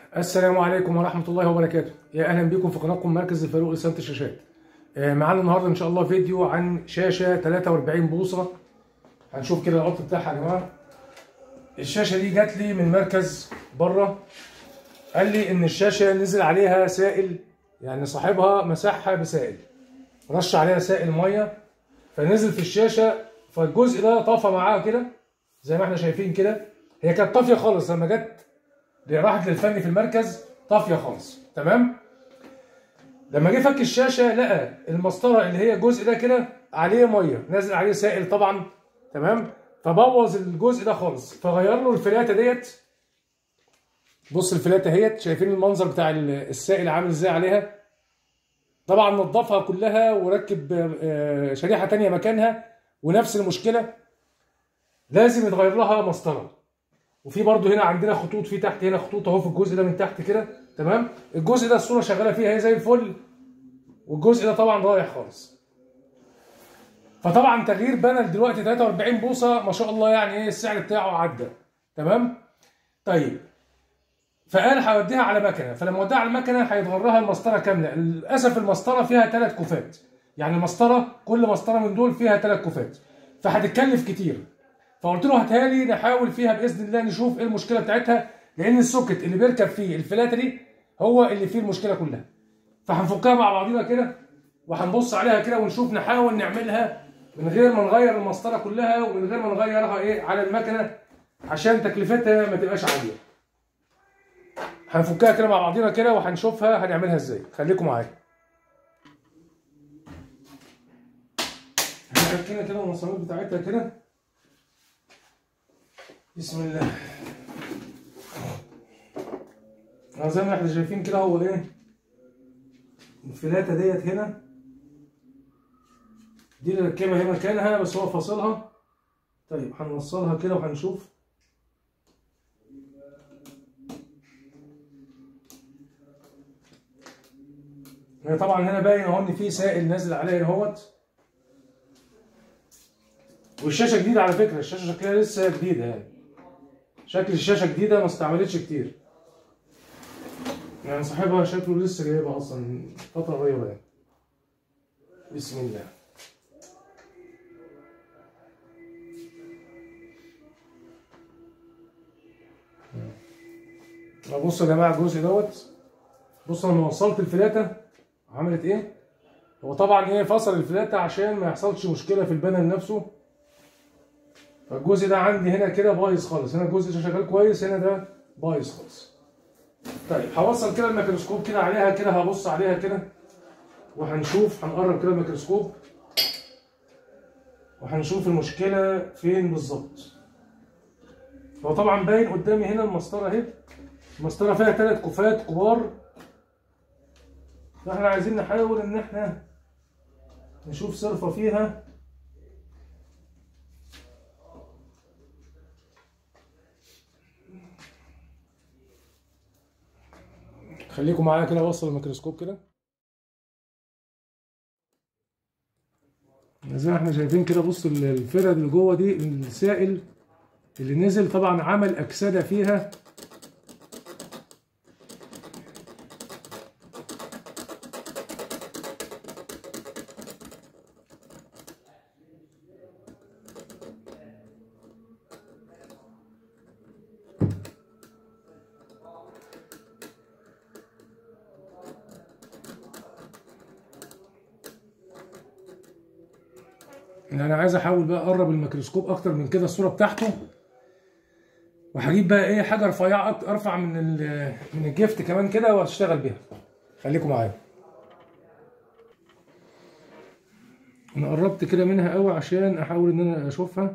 السلام عليكم ورحمة الله وبركاته يا أهلا بكم في قناتكم مركز الفاروق لصيانة الشاشات آه، معانا النهاردة إن شاء الله فيديو عن شاشة 43 بوصة هنشوف كده العطل بتاعها يا جماعة الشاشة دي جات لي من مركز بره قال لي إن الشاشة نزل عليها سائل يعني صاحبها مسحها بسائل رش عليها سائل مية فنزل في الشاشة فالجزء ده طفى معاها كده زي ما احنا شايفين كده هي كانت طافية خالص لما جت راحت للفني في المركز طافيه خالص تمام لما جه فك الشاشه لقى المسطره اللي هي الجزء ده كده عليه ميه نازل عليه سائل طبعا تمام فبوظ الجزء ده خالص فغير له الفلاته ديت بص الفلاته اهيت شايفين المنظر بتاع السائل عامل ازاي عليها طبعا نظفها كلها وركب آه، شريحه تانية مكانها ونفس المشكله لازم يتغير لها مسطره وفي برضو هنا عندنا خطوط في تحت هنا خطوط اهو في الجزء ده من تحت كده تمام الجزء ده الصوره شغاله فيه اهي زي الفل والجزء ده طبعا رايح خالص فطبعا تغيير بانل دلوقتي 43 بوصه ما شاء الله يعني ايه السعر بتاعه عدى تمام طيب فقال هوديها على مكنه فلما وديها على المكنه هيتغير لها المسطره كامله للاسف المسطره فيها ثلاث كوفات يعني المسطره كل مسطره من دول فيها ثلاث كوفات فهتتكلف كتير فقلت له هاتها لي نحاول فيها باذن الله نشوف ايه المشكله بتاعتها لان السوكت اللي بيركب فيه الفلاته دي هو اللي فيه المشكله كلها فهنفكها مع بعضينا كده وهنبص عليها كده ونشوف نحاول نعملها من غير ما نغير المسطره كلها ومن غير ما نغيرها ايه على المكنه عشان تكلفتها ما تبقاش عاليه هنفكها كده مع بعضينا كده وهنشوفها هنعملها ازاي خليكم معايا هنفكنا كده المسامير بتاعتها كده بسم الله اه زي ما احنا شايفين كده هو ايه الفلاته ديت هنا دي اللي ركبها هنا مكانها بس هو فاصلها طيب هنوصلها كده وهنشوف هي طبعا هنا باين اهو ان في سائل نازل عليها اهوت والشاشه جديده على فكره الشاشه شكلها لسه جديده يعني شكل الشاشه جديده ما استعملتش كتير يعني صاحبها شكله لسه جايبها اصلا فتره قريبه يعني بسم الله بصوا يا جماعه الجزء دوت بصوا لما وصلت الفلاته عملت ايه هو طبعا ايه فصل الفلاته عشان ما يحصلش مشكله في البانل نفسه فالجزء ده عندي هنا كده بايظ خالص هنا الجزء ده شغال كويس هنا ده بايظ خالص طيب هوصل كده الميكروسكوب كده عليها كده هبص عليها كده وهنشوف هنقرب كده الميكروسكوب وهنشوف المشكلة فين بالظبط هو طبعا باين قدامي هنا المسطرة اهي المسطرة فيها ثلاث كوفات كبار فاحنا عايزين نحاول ان احنا نشوف صرفة فيها خليكم معايا كده اوصل الميكروسكوب كده زي ما احنا شايفين كده بص الفرد اللي جوه دي السائل اللي نزل طبعا عمل اكسده فيها يعني انا عايز احاول بقى اقرب الميكروسكوب اكتر من كده الصوره بتاعته وهجيب بقى ايه حاجه رفيعه أك- ارفع من ال- من الجفت كمان كده واشتغل بيها خليكم معايا انا قربت كده منها قوي عشان احاول ان انا اشوفها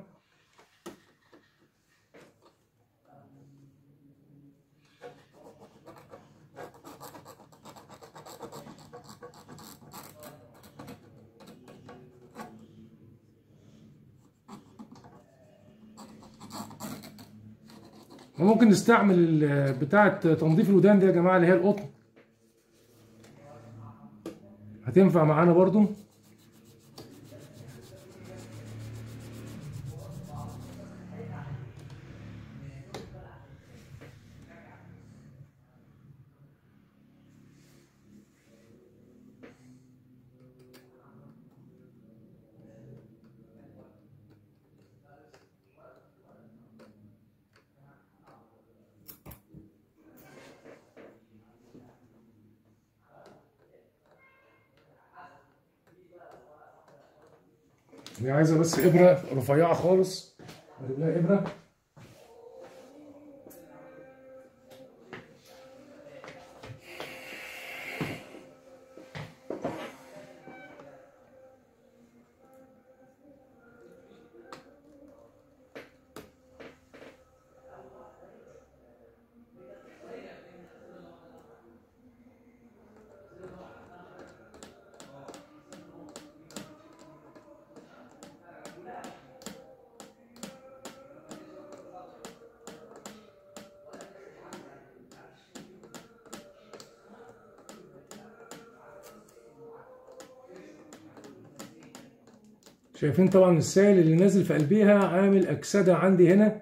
ممكن نستعمل ال- بتاعة تنظيف الودان دي يا جماعة اللي هي القطن هتنفع معانا برضو هي عايزه بس ابره رفيعه خالص اجيب لها ابره شايفين طبعا السائل اللي نازل في قلبيها عامل اكسده عندي هنا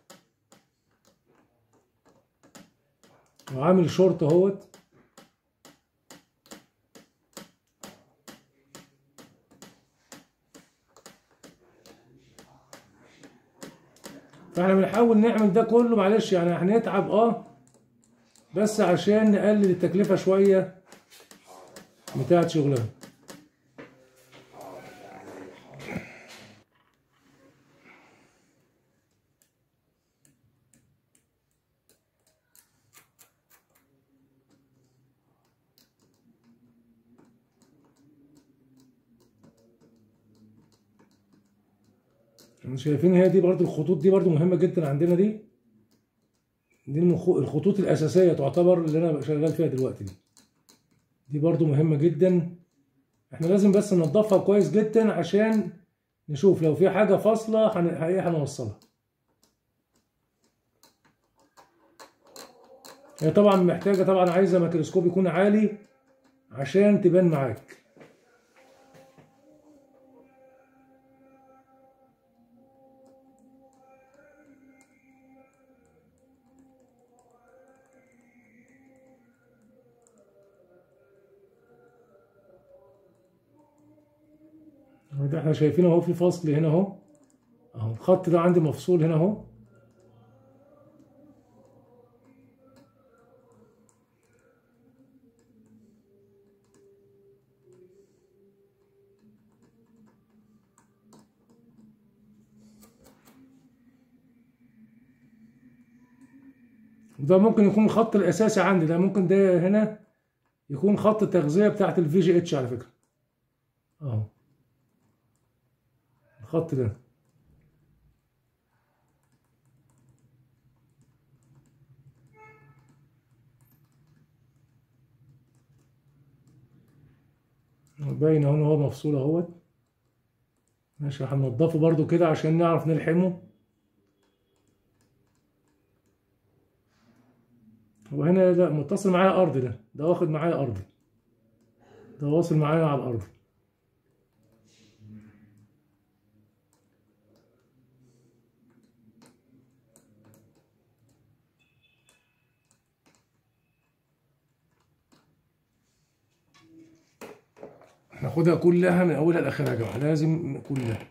وعامل شورت اهوت فاحنا بنحاول نعمل ده كله معلش يعني هنتعب اه بس عشان نقلل التكلفه شويه بتاعت شغلنا شايفين هي دي برضو الخطوط دي برضو مهمة جدا عندنا دي دي المخ- الخطوط الأساسية تعتبر اللي أنا شغال فيها دلوقتي دي دي برضو مهمة جدا احنا لازم بس ننضفها كويس جدا عشان نشوف لو في حاجة فاصلة هن- ايه هنوصلها هي طبعا محتاجة طبعا عايزة ميكروسكوب يكون عالي عشان تبان معاك ده احنا شايفين اهو في فصل هنا اهو اهو الخط ده عندي مفصول هنا اهو وده ممكن يكون الخط الاساسي عندي ده ممكن ده هنا يكون خط التغذيه بتاعت الفي جي اتش على فكره اهو الخط ده باين اهو إن هو مفصول اهوت ماشي هننضفه برضو كده عشان نعرف نلحمه هو هنا لا متصل معايا ارضي ده ده واخد معايا ارضي ده واصل معايا على الارض ناخدها كلها من اولها لاخرها يا جماعه لازم كلها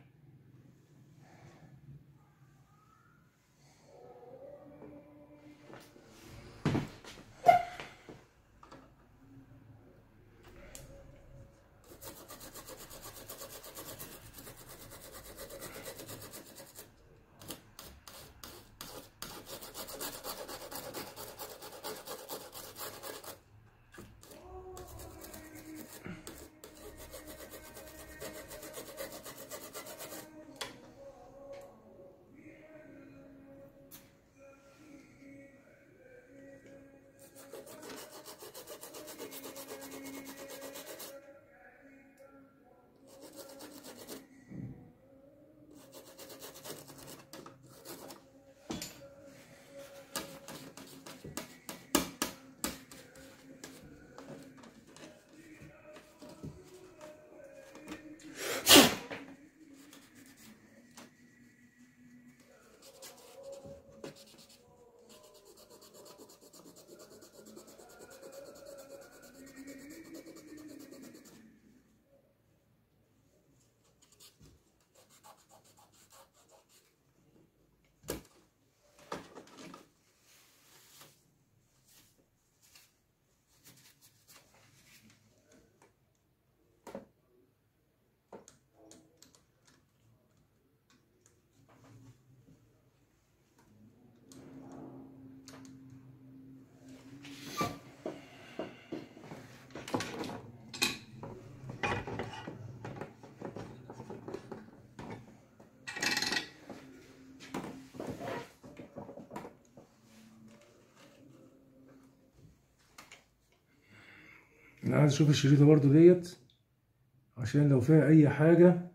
انا عايز اشوف الشريطه برضو ديت عشان لو فيها اي حاجه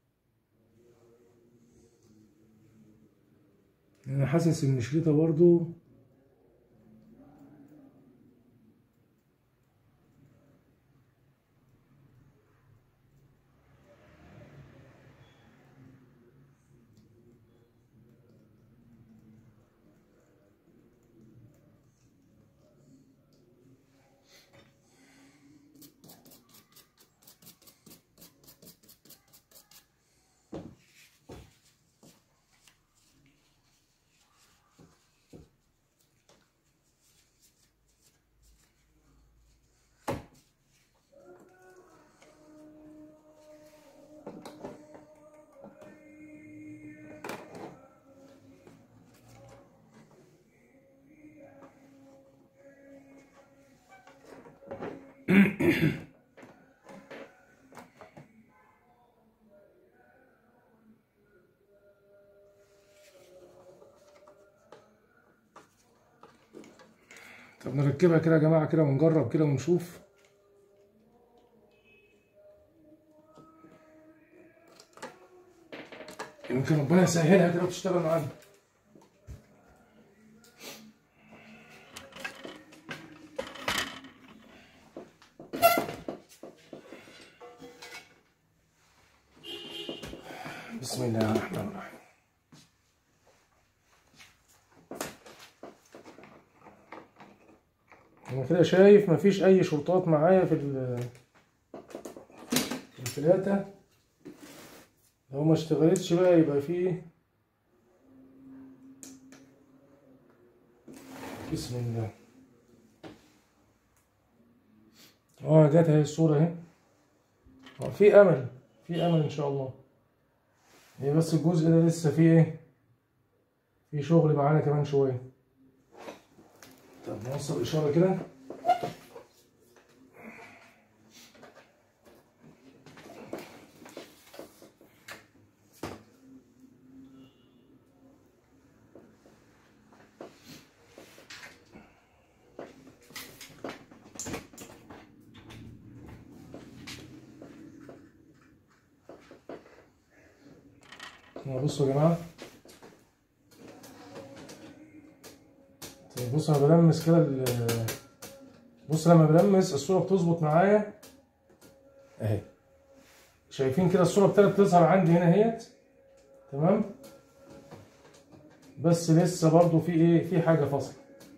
انا حاسس ان الشريطه برضو طب نركبها كده يا جماعة كده ونجرب كده ونشوف يمكن ربنا يسهلها كده وتشتغل معانا بسم الله الرحمن الرحيم انا كده شايف مفيش اي شرطات معايا في ال- في الفلاتة لو ما اشتغلتش بقى يبقى فيه بسم الله اه جت اهي الصورة اهي اه في امل في امل ان شاء الله هي بس الجزء ده لسه فيه ايه في شغل معانا كمان شوية طب نوصل إشارة كده بصوا يا جماعة طيب بص انا بلمس كده ال- بص لما بلمس الصورة بتظبط معايا اهي شايفين كده الصورة ابتدت تظهر عندي هنا اهيت تمام بس لسه برضو في ايه في حاجة فاصلة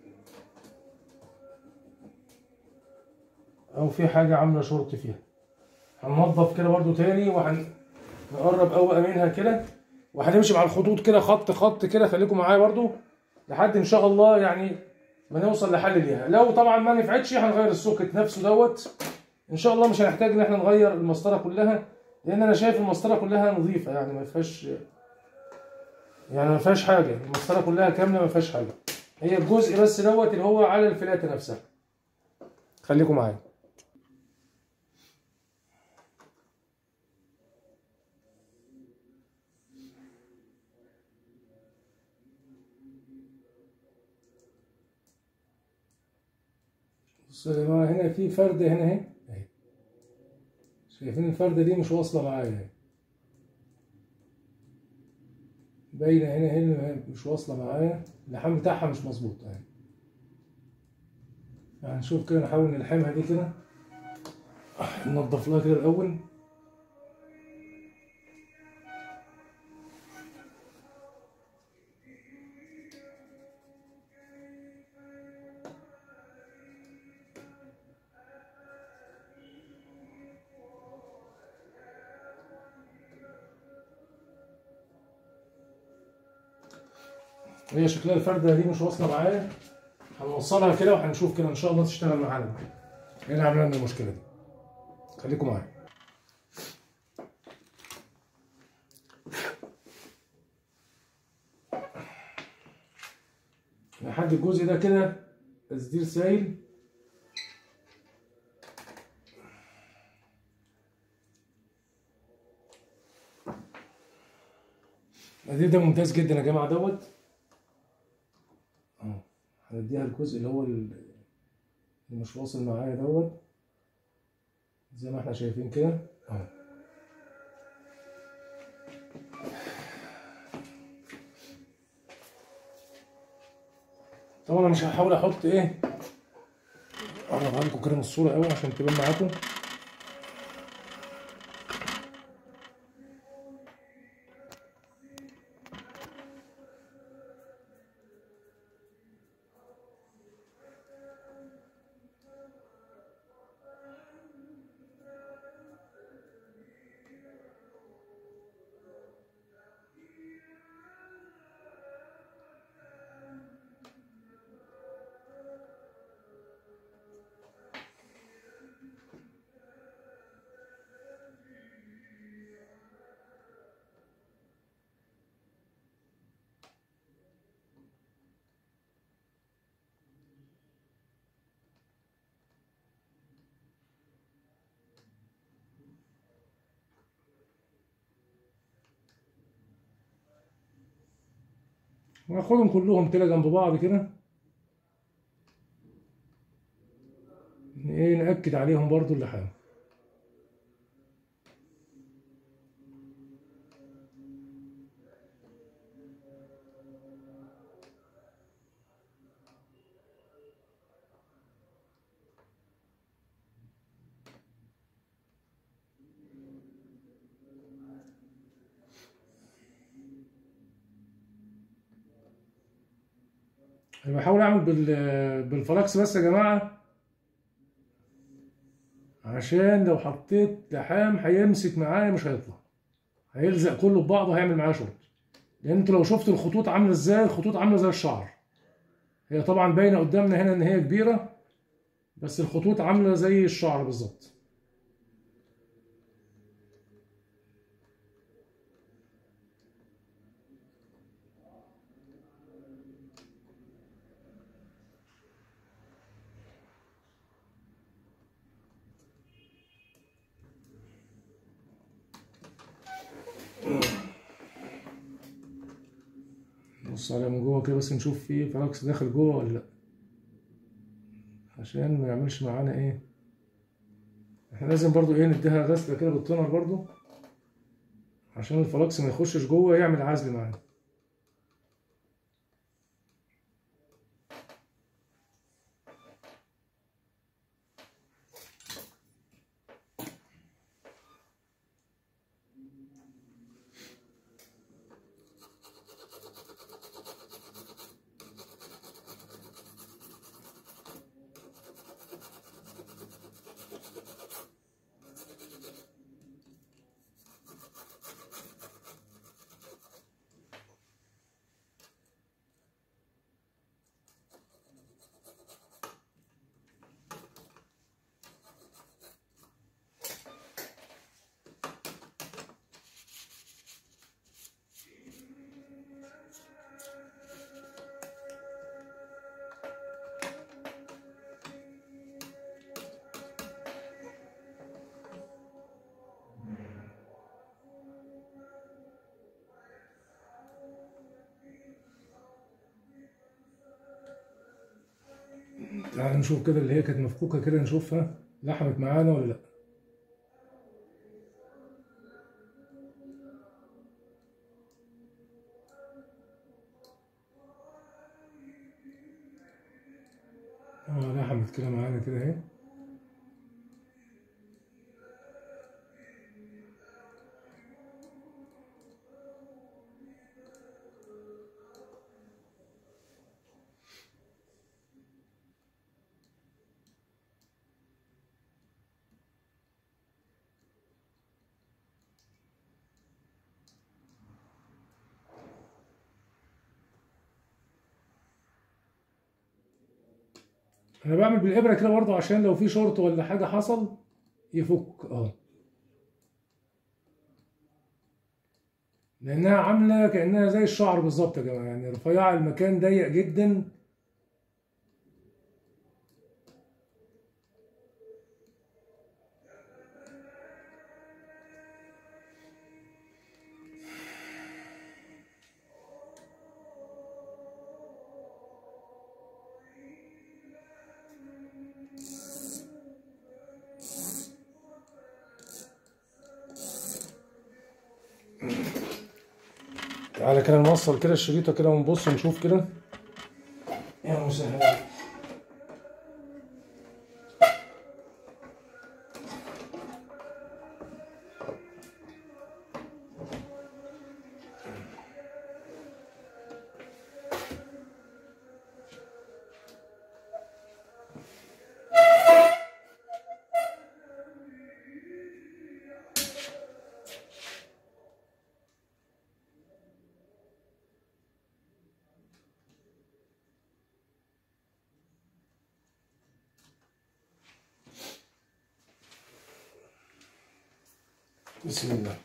او في حاجة عاملة شرط فيها هننضف كده برضو تاني وهنقرب قوي منها كده وهنمشي مع الخطوط كده خط خط كده خليكم معايا برضو لحد ان شاء الله يعني ما نوصل لحل ليها لو طبعا ما نفعتش هنغير السوكت نفسه دوت ان شاء الله مش هنحتاج ان احنا نغير المسطره كلها لان انا شايف المسطره كلها نظيفه يعني ما فيهاش يعني ما فيهاش حاجه المسطره كلها كامله ما فيهاش حاجه هي الجزء بس دوت اللي هو على الفلاته نفسها خليكم معايا بصوا يا جماعة هنا في فردة هنا اهي اهي شايفين الفردة دي مش واصلة معايا اهي باينة هنا هنا مش واصلة معايا اللحام بتاعها مش مظبوط اهي يعني نشوف كده نحاول نلحمها دي كده ننضف لها كده الأول هي شكلها الفردة دي مش واصلة معايا هنوصلها كده وهنشوف كده ان شاء الله تشتغل معانا ايه اللي عامله لنا المشكلة دي خليكم معايا لحد الجزء ده كده تسدير سايل التسدير ده ممتاز جدا يا جماعه دوت اه هنديها الجزء اللي هو ال- اللي مش واصل معايا دوت زي ما احنا شايفين كده اهو طبعا انا مش هحاول احط ايه اقربها لكم كده من الصوره قوي عشان تبان معاكم وناخدهم كلهم كده جنب بعض كده ايه نأكد عليهم برضو اللحام انا بحاول اعمل بال بالفلاكس بس يا جماعه عشان لو حطيت لحام هيمسك معايا مش هيطلع هيلزق كله ببعضه هيعمل معايا شغل لان انتوا لو شفتوا الخطوط عامله ازاي الخطوط عامله زي الشعر هي طبعا باينه قدامنا هنا ان هي كبيره بس الخطوط عامله زي الشعر بالظبط نبص عليها من جوه كده بس نشوف في فلاكس داخل جوه ولا لا عشان ما يعملش معانا ايه احنا لازم برضو ايه نديها غسله كده بالتونر برضو عشان الفلاكس ما يخشش جوه يعمل عزل معانا تعال نشوف كده اللي هي كانت مفكوكه كده نشوفها لحمت معانا ولا لا اه لحمت كده معانا كده اهي انا بعمل بالابره كده برضه عشان لو في شورت ولا حاجه حصل يفك اه لانها عامله كانها زي الشعر بالظبط يا جماعه يعني رفيعه المكان ضيق جدا تعالى كده نوصل كده الشريطة كده ونبص ونشوف كده يا مسهل بسم الله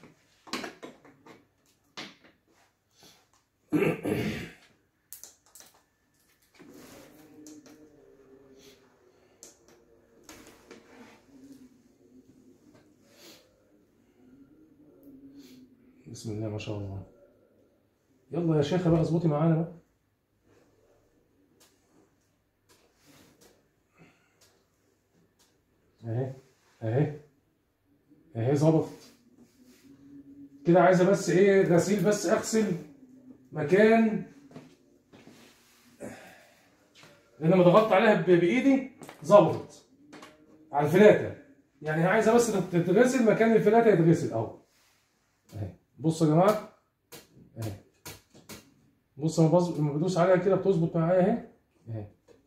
بسم الله ما شاء الله يلا يا شيخة بقى اظبطي معانا بقى اهي اهي اهي ظبطت كده عايزه بس ايه غسيل بس اغسل مكان لان لما ضغطت عليها ب- بايدي ظبطت على الفلاته يعني هي عايزه بس تتغسل مكان الفلاته يتغسل اهو اهي بصوا يا جماعه اهي بص لما بظبط لما بدوس عليها كده بتظبط معايا اهي اهي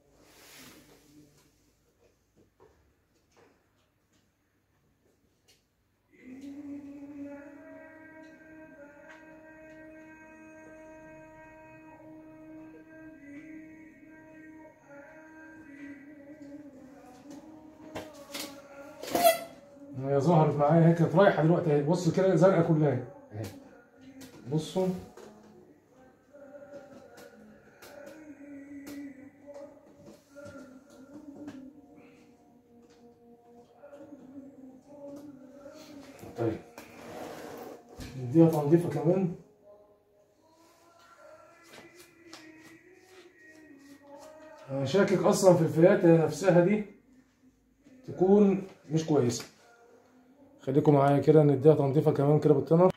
هي ظهرت معايا هي كانت رايحه دلوقتي اهي بص كده زرقاء كلها اهي بصوا طيب نديها تنظيفه كمان انا شاكك اصلا في الفلاتة نفسها دي تكون مش كويسه خليكم معايا كده نديها تنظيفه كمان كده بالتنر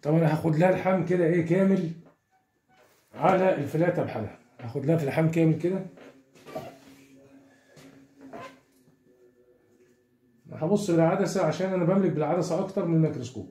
طب انا هاخد لها لحام كده ايه كامل على الفلاته بحالها هاخد لها في لحام كامل كده هبص بالعدسه عشان انا بملك بالعدسه اكتر من الميكروسكوب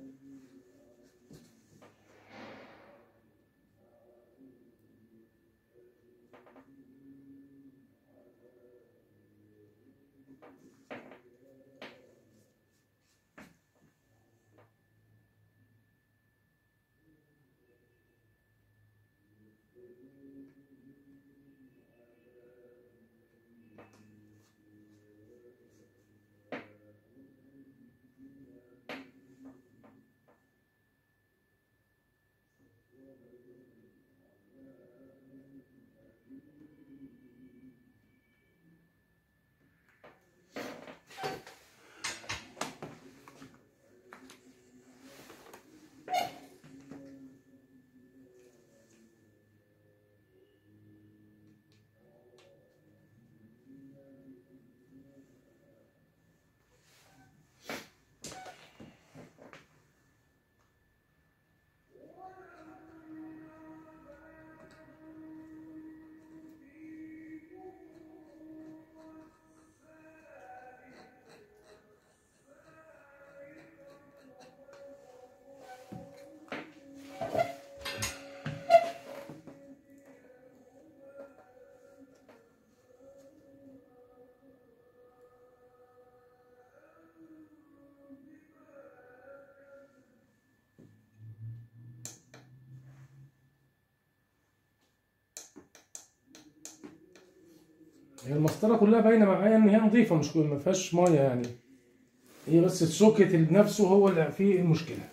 هي المسطره كلها باينه معايا ان هي نظيفه مش ما فيهاش ميه يعني هي بس السوكت نفسه هو اللي فيه المشكله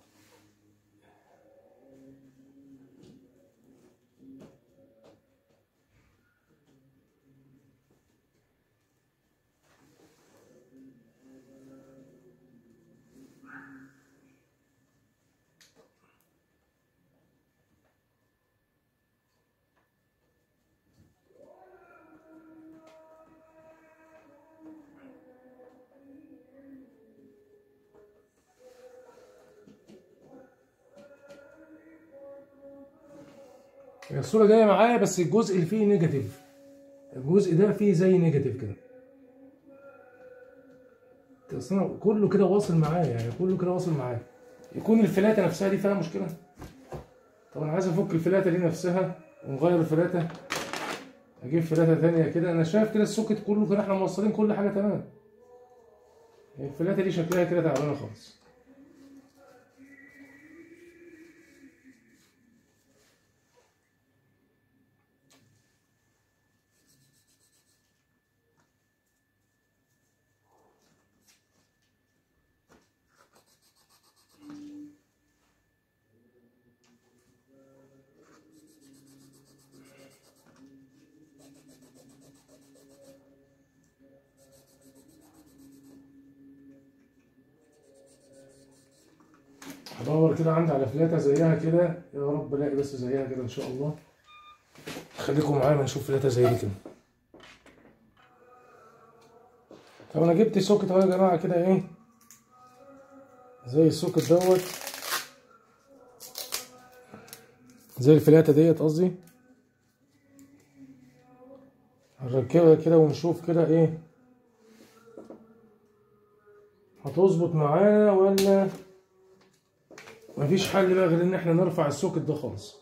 هي الصورة جاية معايا بس الجزء اللي فيه نيجاتيف الجزء ده فيه زي نيجاتيف كده اصل كله كده واصل معايا يعني كله كده واصل معايا يكون الفلاتة نفسها دي فيها مشكلة طب انا عايز افك الفلاتة دي نفسها ونغير الفلاتة اجيب فلاتة تانية كده انا شايف كده السوكت كله كده احنا موصلين كل حاجة تمام الفلاتة دي شكلها كده تعبانة خالص هدور كده عندي على فلاتة زيها كده يا رب الاقي بس زيها كده ان شاء الله خليكم معايا ما نشوف فلاتة زي دي كده طب انا جبت سوكت اهو يا جماعة كده ايه زي السوكت دوت زي الفلاتة ديت قصدي هنركبها كده ونشوف كده ايه هتظبط معانا ولا مفيش حل بقى غير ان احنا نرفع السوكت ده خالص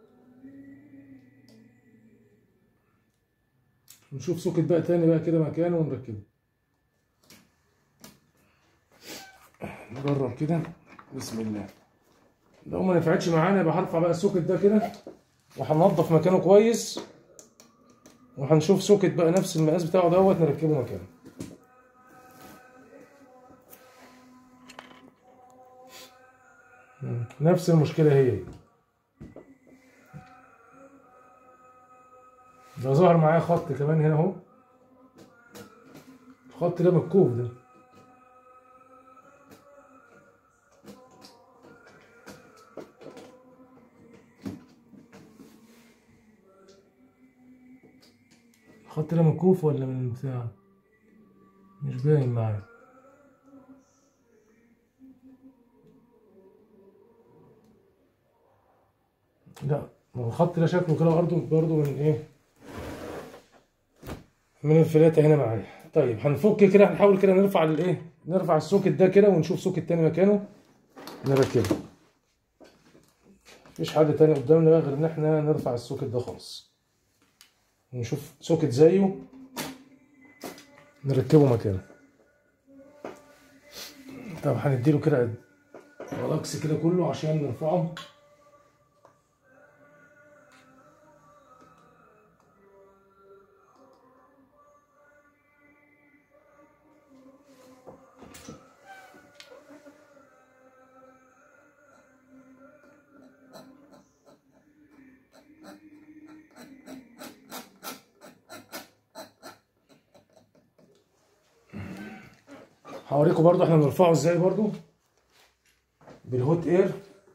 نشوف سوكت بقى تاني بقى كده مكانه ونركبه نجرب كده بسم الله لو ما نفعتش معانا يبقى هرفع بقى السوكت ده كده وهننضف مكانه كويس وهنشوف سوكت بقى نفس المقاس بتاعه دوت نركبه مكانه نفس المشكلة هي هي ده ظهر معايا خط كمان هنا اهو الخط ده مكوف ده الخط ده مكوف ولا من بتاع مش باين معايا لا ما هو الخط ده شكله كده برضه برضه من ايه من الفلاتة هنا معايا طيب هنفك كده هنحاول كده نرفع الايه نرفع السوكت ده كده ونشوف سوكت تاني مكانه نركبه مفيش حل تاني قدامنا بقى غير ان احنا نرفع السوكت ده خالص ونشوف سوكت زيه نركبه مكانه طب هنديله كده رلاكس كده كله عشان نرفعه هوريكم برضو احنا بنرفعه ازاي برضو بالهوت اير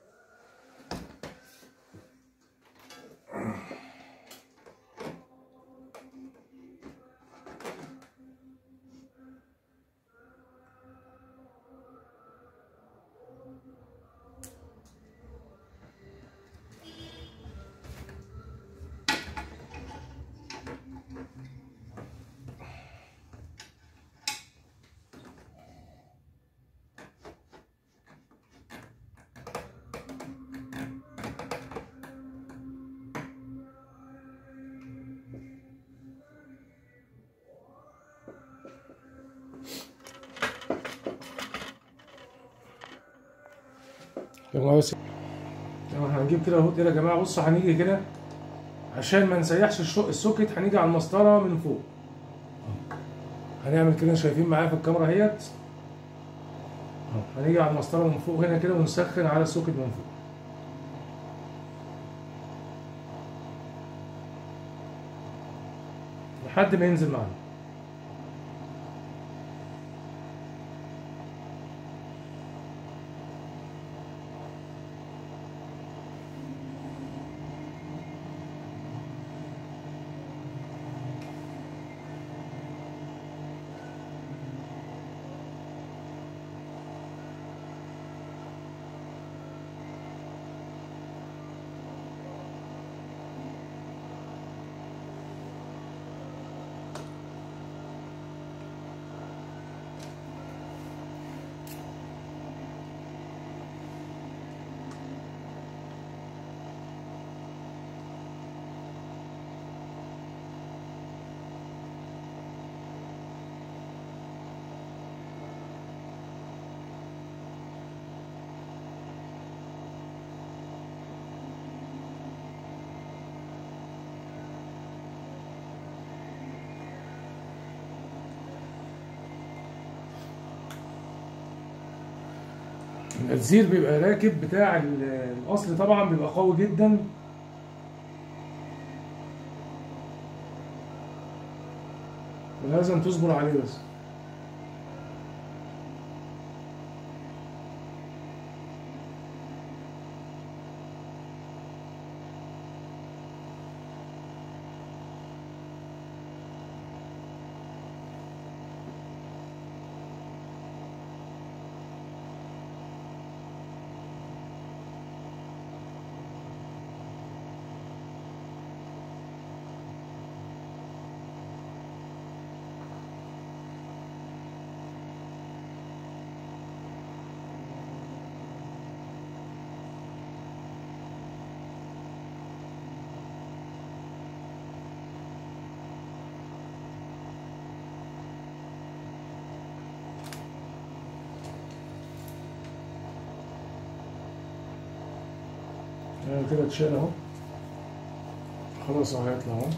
يا جماعه بس لو احنا هنجيب كده اهو كده يا جماعه بصوا هنيجي كده عشان ما نسيحش الشو- السوكت هنيجي على المسطره من فوق هنعمل كده شايفين معايا في الكاميرا اهيت أهو. هنيجي على المسطره من فوق هنا كده ونسخن على السوكت من فوق لحد ما ينزل معانا الزير بيبقى راكب بتاع ال- الاصل طبعا بيبقى قوي جدا ولازم تصبر عليه بس يعني كده اتشال اهو خلاص اهو هيطلع اهو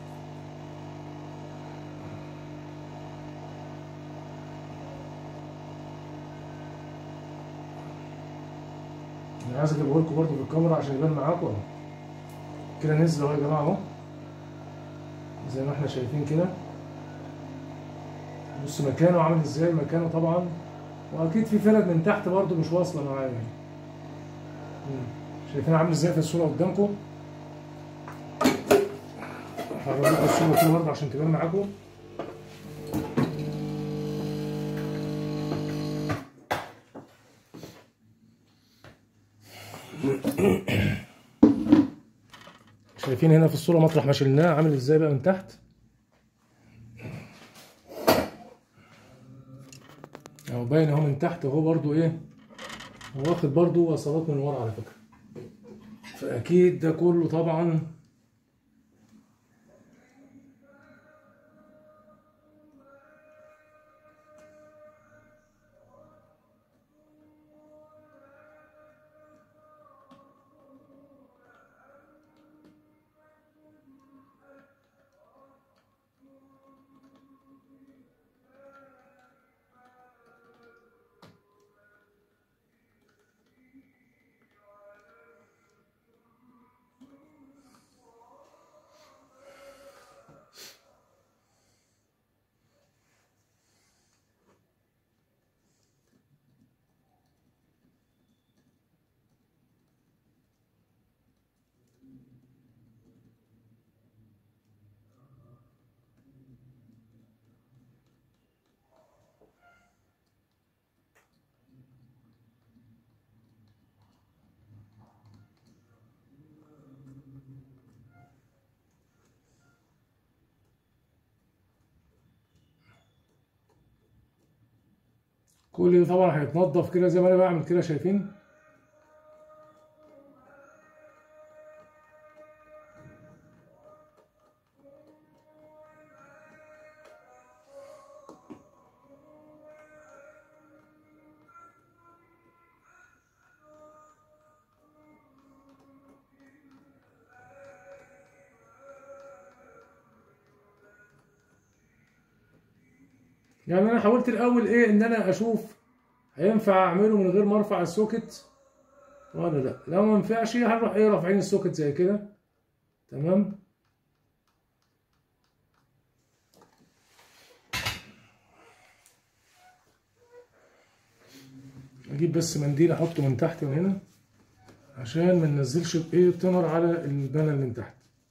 انا عايز اجيبه لكم برضه بالكاميرا عشان يبان معاكم اهو كده نزل اهو يا جماعه اهو زي ما احنا شايفين كده بص مكانه عامل ازاي مكانه طبعا واكيد في فرد من تحت برضه مش واصله معايا يعني مم. شايفين عامل ازاي في الصوره قدامكم هوريكم الصوره كده برضه عشان تبان معاكم شايفين هنا في الصورة مطرح ما شلناه عامل ازاي بقى من تحت اهو باين اهو من تحت اهو برضو ايه هو واخد برضو وصلات من ورا على فكرة فأكيد ده كله طبعا كل ده طبعا هيتنضف كده زي ما انا بعمل كده شايفين يعني انا حاولت الاول ايه ان انا اشوف هينفع اعمله من غير ما ارفع السوكت ولا لا لو ما ينفعش هنروح ايه رافعين السوكت زي كده تمام اجيب بس منديل احطه من تحت وهنا عشان ما ننزلش ايه تنر على البانه اللي من تحت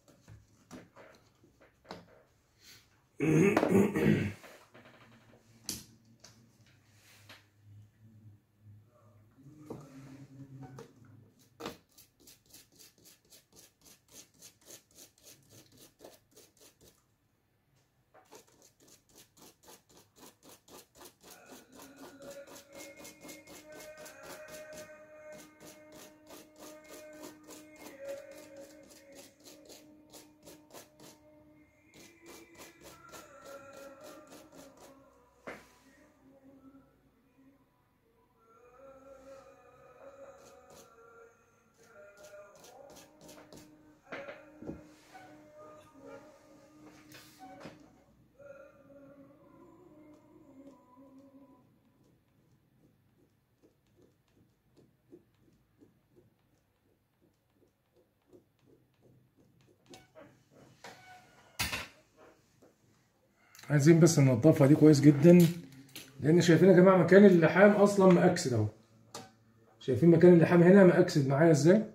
عايزين بس ننضفها دي كويس جدا لان شايفين يا جماعه مكان اللحام اصلا مأكسد اهو شايفين مكان اللحام هنا مأكسد معايا ازاي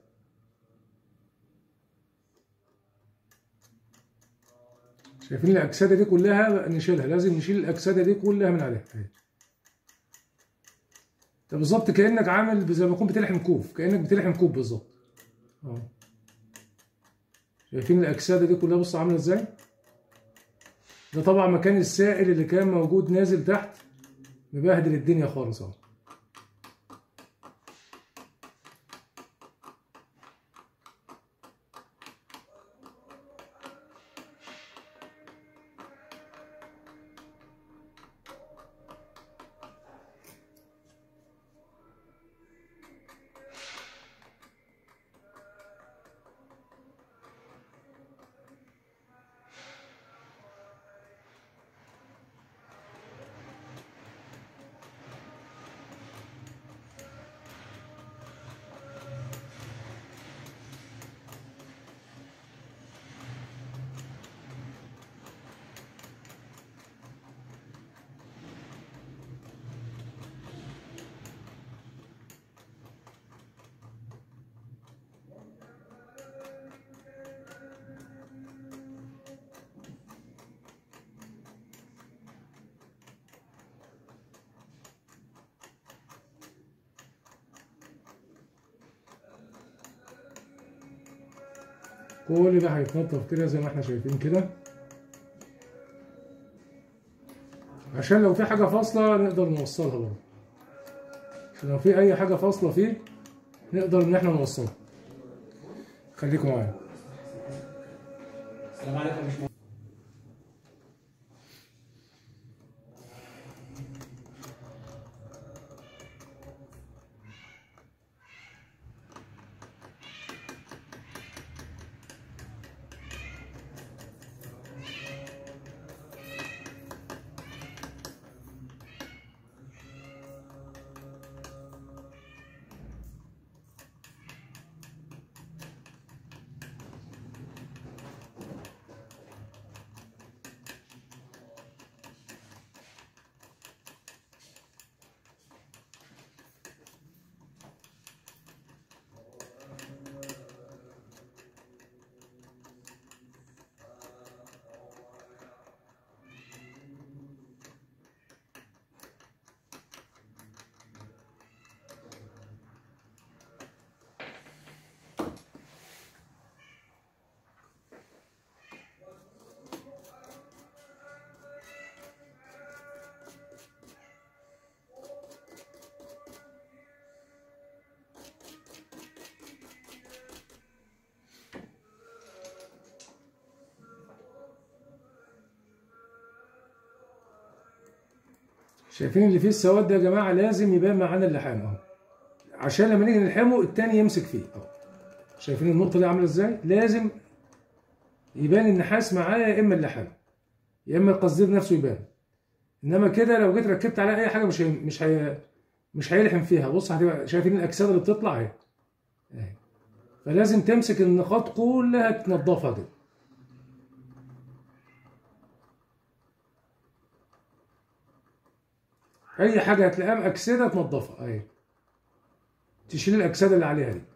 شايفين الاكسده دي كلها نشيلها لازم نشيل الاكسده دي كلها من عليها اهي ده بالظبط كانك عامل زي ما تكون بتلحم كوب كانك بتلحم كوب بالظبط اهو شايفين الاكسده دي كلها بص عامله ازاي ده طبعا مكان السائل اللي كان موجود نازل تحت مبهدل الدنيا خالص اهو كل ده هيتنضف كده زي ما احنا شايفين كده عشان لو في حاجة فاصلة نقدر نوصلها برضه عشان لو في أي حاجة فاصلة فيه نقدر إن احنا نوصلها خليكم معايا السلام عليكم يا باشمهندس شايفين اللي فيه السواد ده يا جماعة لازم يبان معانا اللحام اهو عشان لما نيجي نلحمه التاني يمسك فيه اهو شايفين النقطة دي عاملة ازاي؟ لازم يبان النحاس معايا يا اما اللحام يا اما القصدير نفسه يبان انما كده لو جيت ركبت على اي حاجة مش هي مش هي مش هيلحم فيها بص هتبقى شايفين الاجساد اللي بتطلع اهي اهي فلازم تمسك النقاط كلها تنضفها كده اي حاجه هتلاقيها مأكسده تنضفها اهي تشيل الاجساد اللي عليها دي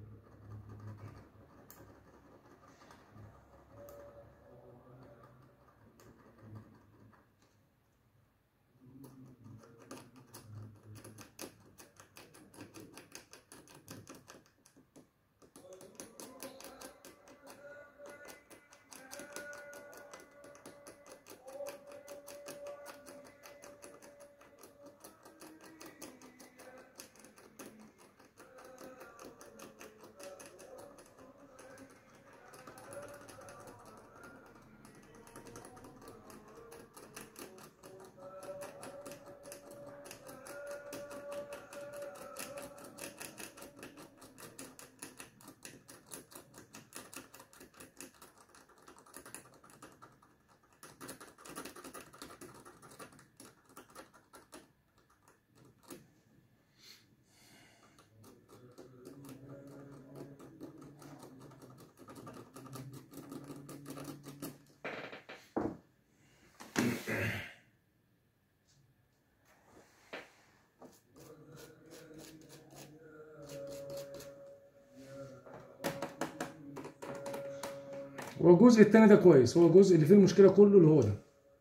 هو الجزء التاني ده كويس هو الجزء اللي فيه المشكله كله اللي هو ده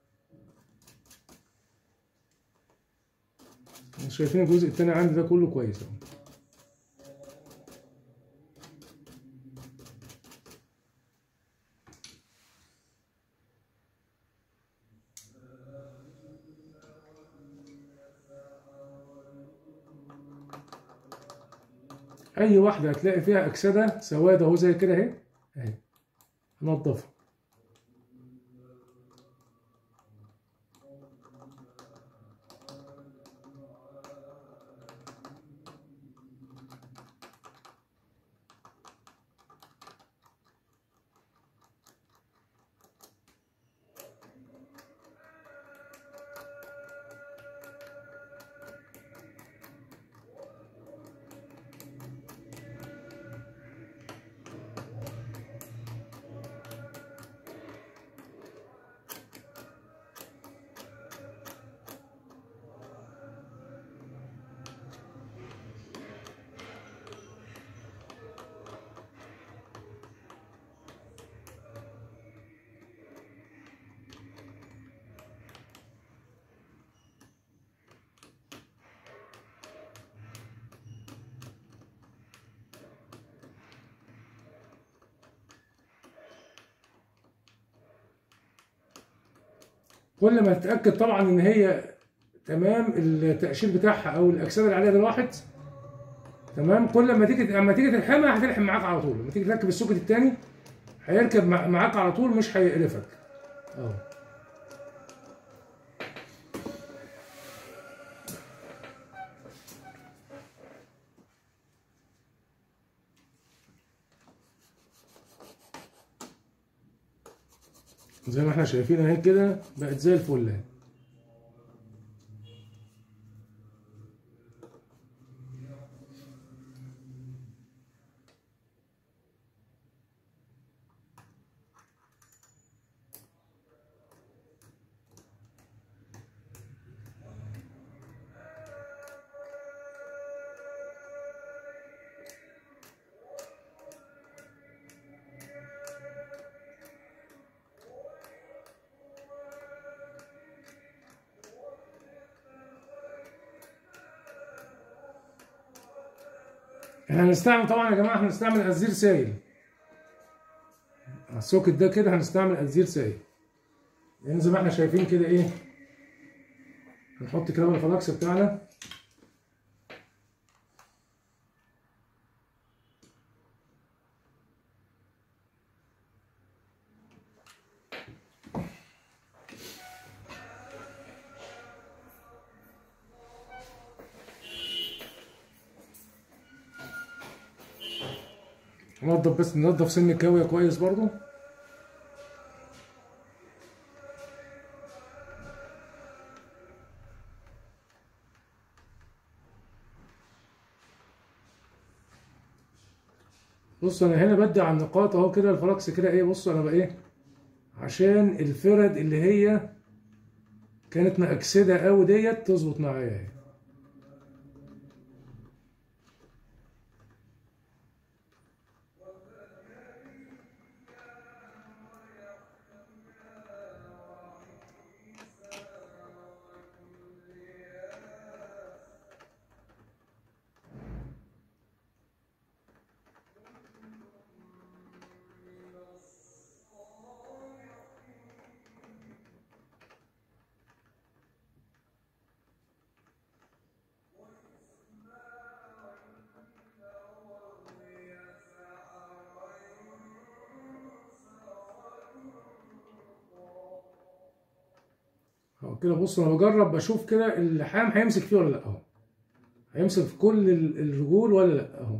شايفين الجزء التاني عندي ده كله كويس اهو اي واحده هتلاقي فيها اكسده سواد اهو زي كده اهي اهي نضفها كل ما تتاكد طبعا ان هي تمام التقشير بتاعها او الاجسام اللي عليها دي راحت تمام كل ما تيجي لما تيجي تلحمها هتلحم معاك على طول لما تيجي تركب السوكت التاني هيركب مع- معاك على طول مش هيقرفك اه زي ما احنا شايفين اهي كده بقت زي الفل اهي. احنا هنستعمل طبعا يا جماعه هنستعمل ازير سائل على السوكت ده كده هنستعمل ازير سائل لان زي ما احنا شايفين كده ايه هنحط كده الفلاكس بتاعنا ننضف بس ننضف سن الكاوية كويس برضو بص انا هنا بدي على النقاط اهو كده الفلكس كده ايه بص انا بقى ايه عشان الفرد اللي هي كانت مأكسدة قوي ديت تظبط معايا اهي اهو كده بص انا بجرب بشوف كده اللحام هيمسك فيه ولا لا اهو هيمسك في كل ال- الرجول ولا لا اهو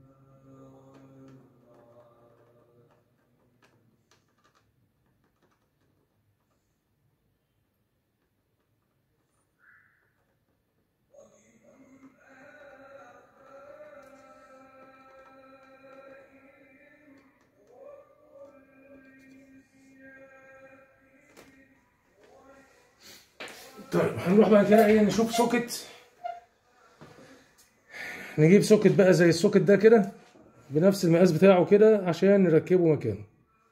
طيب هنروح بقى كده ايه نشوف سوكت نجيب سوكت بقى زي السوكت ده كده بنفس المقاس بتاعه كده عشان نركبه مكانه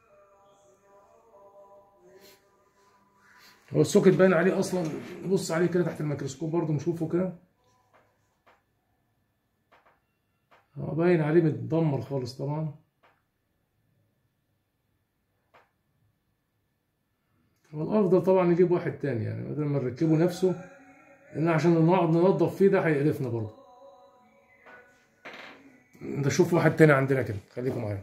هو السوكت باين عليه اصلا نبص عليه كده تحت الميكروسكوب برضه نشوفه كده هو باين عليه متدمر خالص طبعا هو الافضل طبعا نجيب واحد تاني يعني بدل ما نركبه نفسه لان عشان نقعد ننضف فيه ده هيقرفنا برضه نشوف واحد تاني عندنا كده خليكم معايا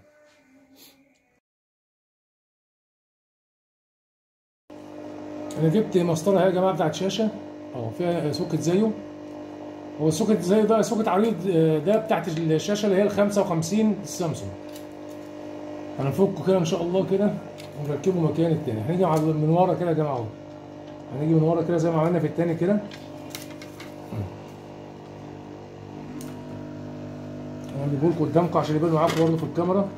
انا جبت مسطره اهي يا جماعه بتاعت شاشه اهو فيها سوكت زيه هو السوكت زيه ده سوكت عريض آه، ده بتاعت الشاشه اللي هي ال 55 السامسونج هنفكه كده ان شاء الله كده ونركبه مكان التاني هنيجي على- من ورا كده يا جماعه اهو هنيجي من ورا كده زي ما عملنا في التاني كده هنجيبه لكم قدامكم عشان يبان معاكم برضه في الكاميرا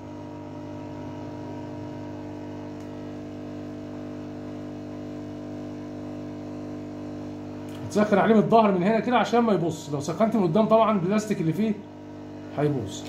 تسخن عليه من الظهر من هنا كده عشان ما يبص لو سخنت من قدام طبعا البلاستيك اللي فيه هيبوظ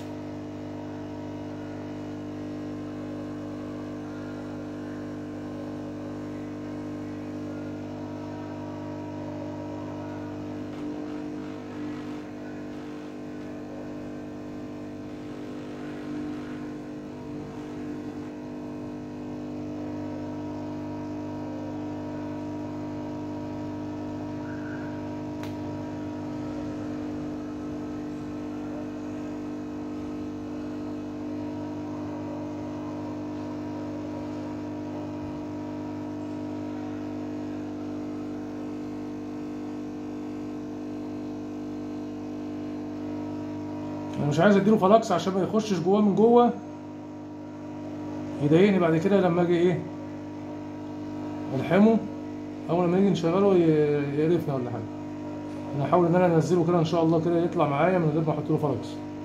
انا مش عايز اديله فلاكس عشان ما يخشش جواه من جوه يضايقني بعد كده لما اجي ايه الحمه اول ما نيجي نشغله ي- يقرفنا ولا حاجه انا هحاول ان انا انزله كده ان شاء الله كده يطلع معايا من غير ما احط له فلاكس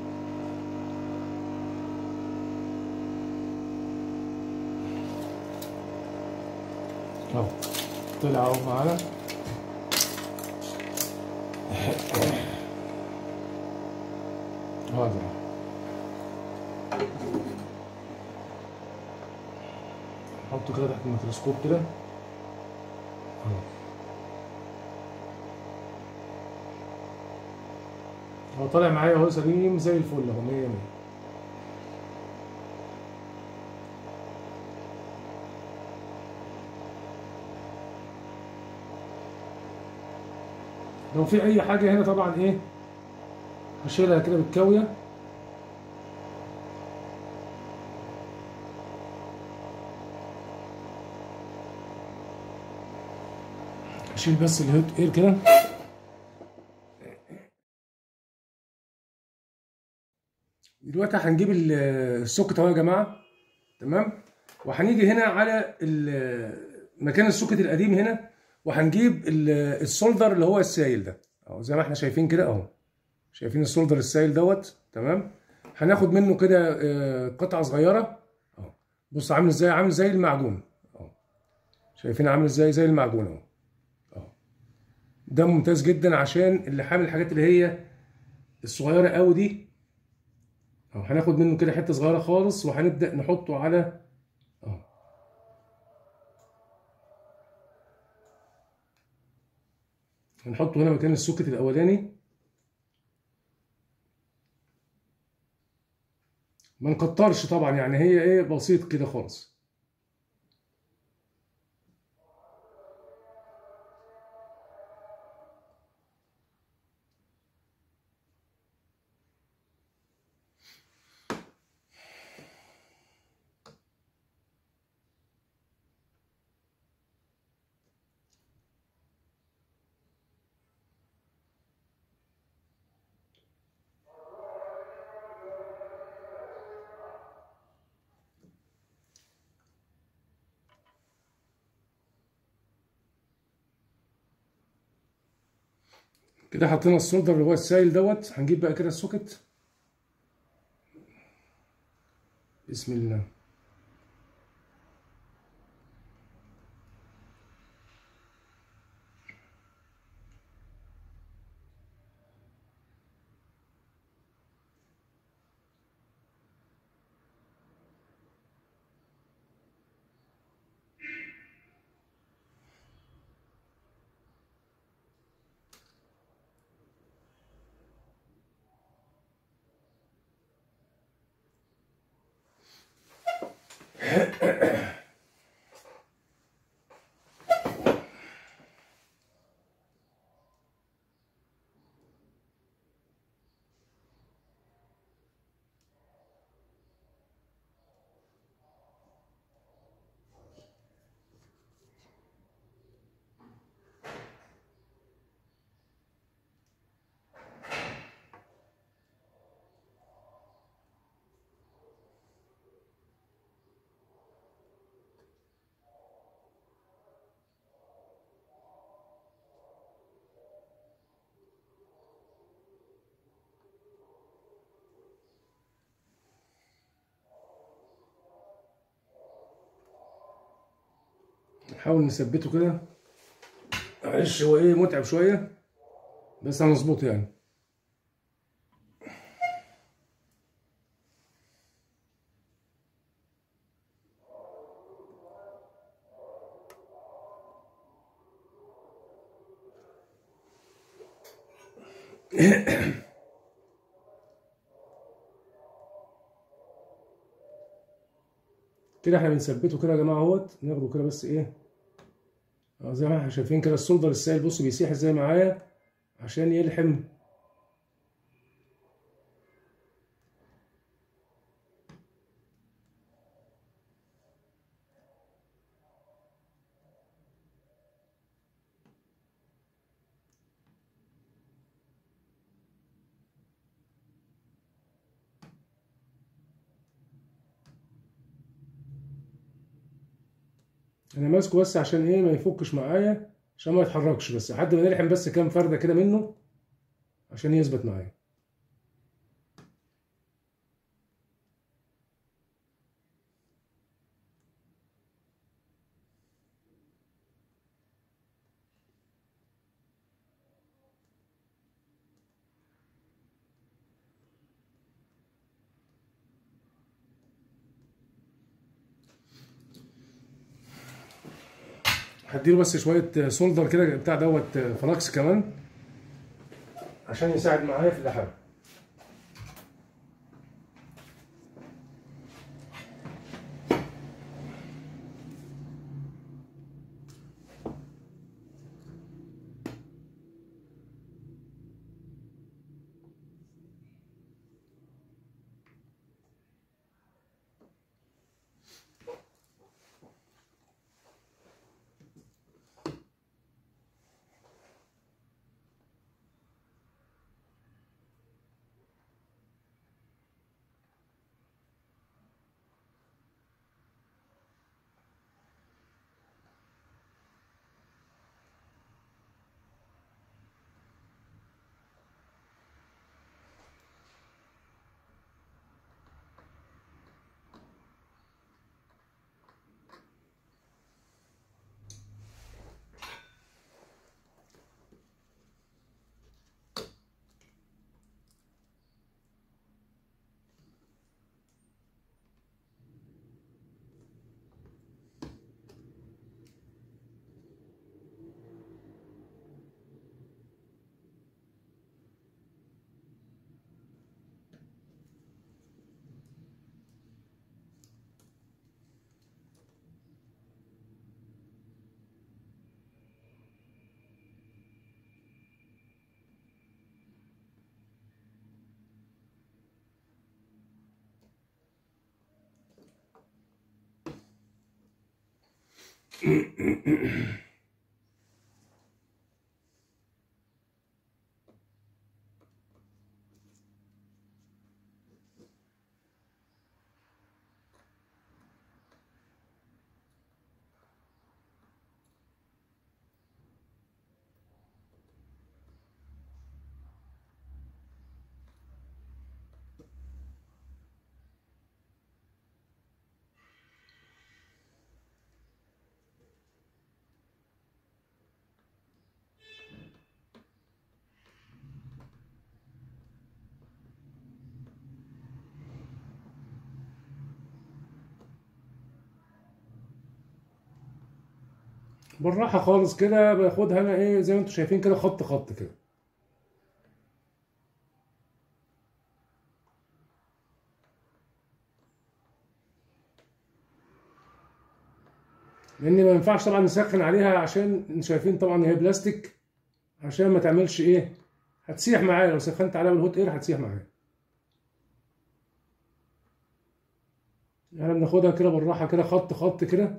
اهو طلع اهو معانا هذا حطه كده تحت الميكروسكوب كده اهو هو طالع معايا اهو سليم زي الفل اهو 100 100 لو في اي حاجه هنا طبعا ايه هشيلها كده بالكاويه اشيل بس الهيد اير كده دلوقتي هنجيب ال- السوكت اهو يا جماعه تمام وهنيجي هنا على ال- مكان السوكت القديم هنا وهنجيب ال- السولدر اللي هو السايل ده اهو زي ما احنا شايفين كده اهو شايفين السولدر السايل دوت تمام هناخد منه كده آه، قطعه صغيره اهو بص عامل ازاي عامل زي المعجون اهو شايفين عامل ازاي زي المعجون اهو اهو ده ممتاز جدا عشان اللي حامل الحاجات اللي هي الصغيره قوي دي اهو هناخد منه كده حته صغيره خالص وهنبدا نحطه على اهو هنحطه هنا مكان السوكت الاولاني ما نكترش طبعا يعني هي ايه بسيط كده خالص كده حطينا السولدر اللي هو السايل دوت هنجيب بقى كده السوكت بسم الله نحاول نثبته كده معلش هو ايه متعب شويه بس هنظبطه يعني كده احنا بنثبته كده يا جماعه اهوت ناخده كده بس ايه اه زي ما احنا شايفين كده السولدر السائل بص بيسيح ازاي معايا عشان يلحم انا ماسكه بس عشان ايه ما يفكش معايا عشان ما يتحركش بس لحد ما نلحم بس كام فرده كده منه عشان يثبت معايا هديله بس شويه سولدر كده بتاع دوت فلاكس كمان عشان يساعد معايا في اللحام بالراحه خالص كده باخدها انا ايه زي ما انتم شايفين كده خط خط كده لان ما ينفعش طبعا نسخن عليها عشان انتوا شايفين طبعا هي بلاستيك عشان ما تعملش ايه هتسيح معايا لو سخنت عليها بالهوت اير هتسيح معايا يعني بناخدها كده بالراحه كده خط خط كده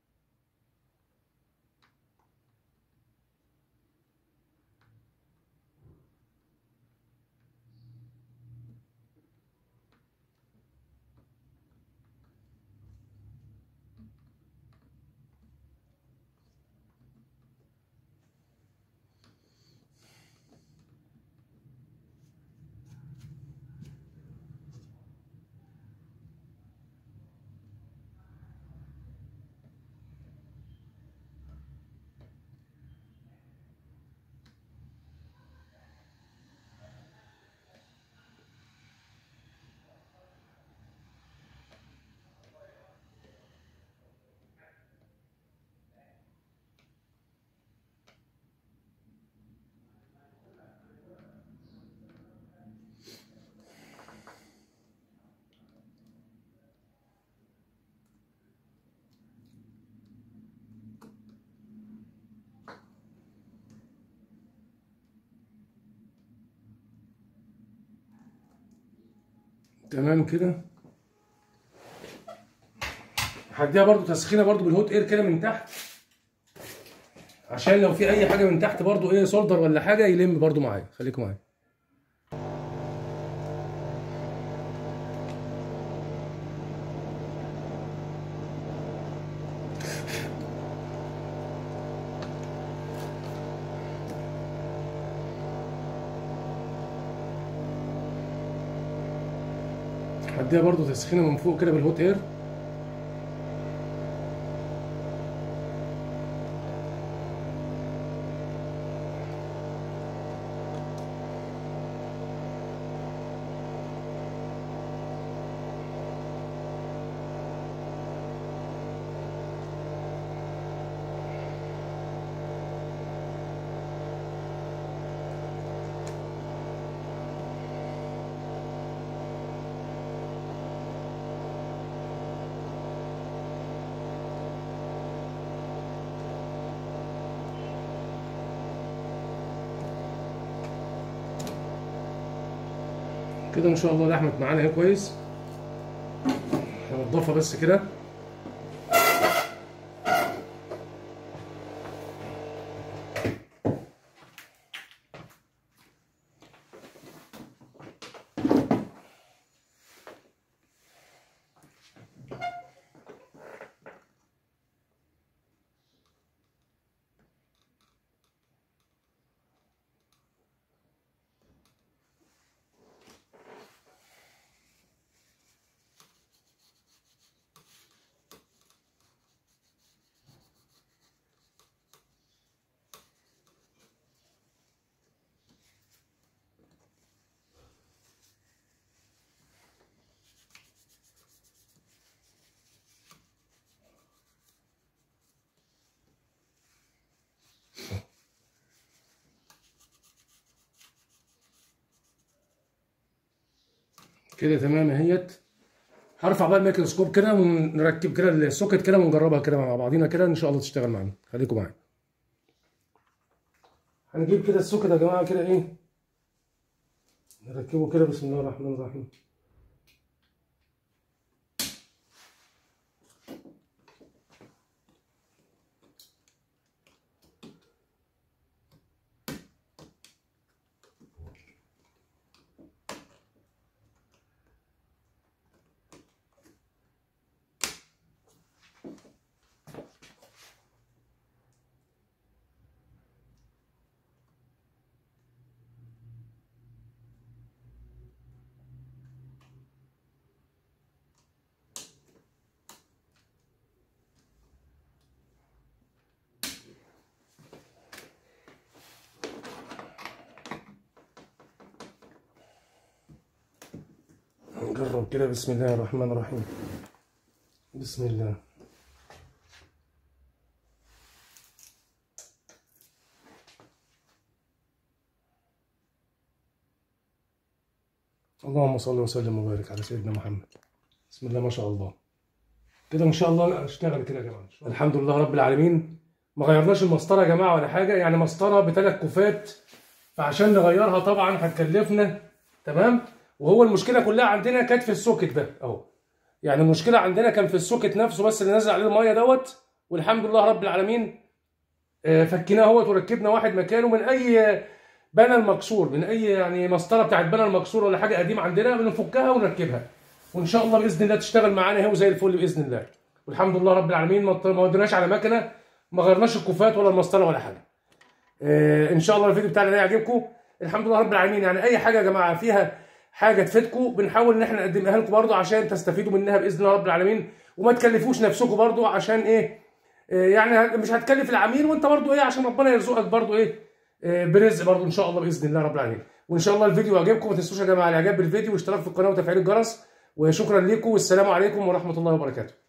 تمام كده هديها برضو تسخينه برضو بالهوت اير كده من تحت عشان لو في اي حاجه من تحت برضو ايه سولدر ولا حاجه يلم برضو معايا خليكم معايا هديها برضو تسخينه من فوق كده بالهوت اير كده ان شاء الله لحمت معانا اهي كويس هنضفها بس كده كده تمام اهيت هرفع بقى الميكروسكوب كده ونركب كده السوكت كده ونجربها كده مع بعضينا كده ان شاء الله تشتغل معانا خليكم معايا هنجيب كده السوكت يا جماعه كده ايه نركبه كده بسم الله الرحمن الرحيم نجرب كده بسم الله الرحمن الرحيم بسم الله اللهم صل وسلم وبارك على سيدنا محمد بسم الله ما شاء الله كده ان شاء الله اشتغل كده يا جماعه الحمد لله رب العالمين ما غيرناش المسطره يا جماعه ولا حاجه يعني مسطره بثلاث كوفات فعشان نغيرها طبعا هتكلفنا تمام وهو المشكله كلها عندنا كانت في السوكت ده اهو يعني المشكله عندنا كان في السوكت نفسه بس اللي نزل عليه الميه دوت والحمد لله رب العالمين آه، فكيناه اهوت وركبنا واحد مكانه من اي بانل مكسور من اي يعني مسطره بتاعت بانل مكسور ولا حاجه قديمه عندنا بنفكها ونركبها وان شاء الله باذن الله تشتغل معانا اهو زي الفل باذن الله والحمد لله رب العالمين ما ما وديناش على مكنه ما غيرناش الكوفات ولا المسطره ولا حاجه آه، ان شاء الله الفيديو بتاعنا ده يعجبكم الحمد لله رب العالمين يعني اي حاجه يا جماعه فيها حاجه تفيدكم بنحاول ان احنا نقدمها لكم برضو عشان تستفيدوا منها باذن الله رب العالمين وما تكلفوش نفسكم برضو عشان ايه آه، يعني مش هتكلف العميل وانت برضو ايه عشان ربنا يرزقك برضو ايه آه، برزق برضو ان شاء الله باذن الله رب العالمين وان شاء الله الفيديو يعجبكم ما تنسوش يا جماعه الاعجاب بالفيديو واشتراك في القناه وتفعيل الجرس وشكرا لكم والسلام عليكم ورحمه الله وبركاته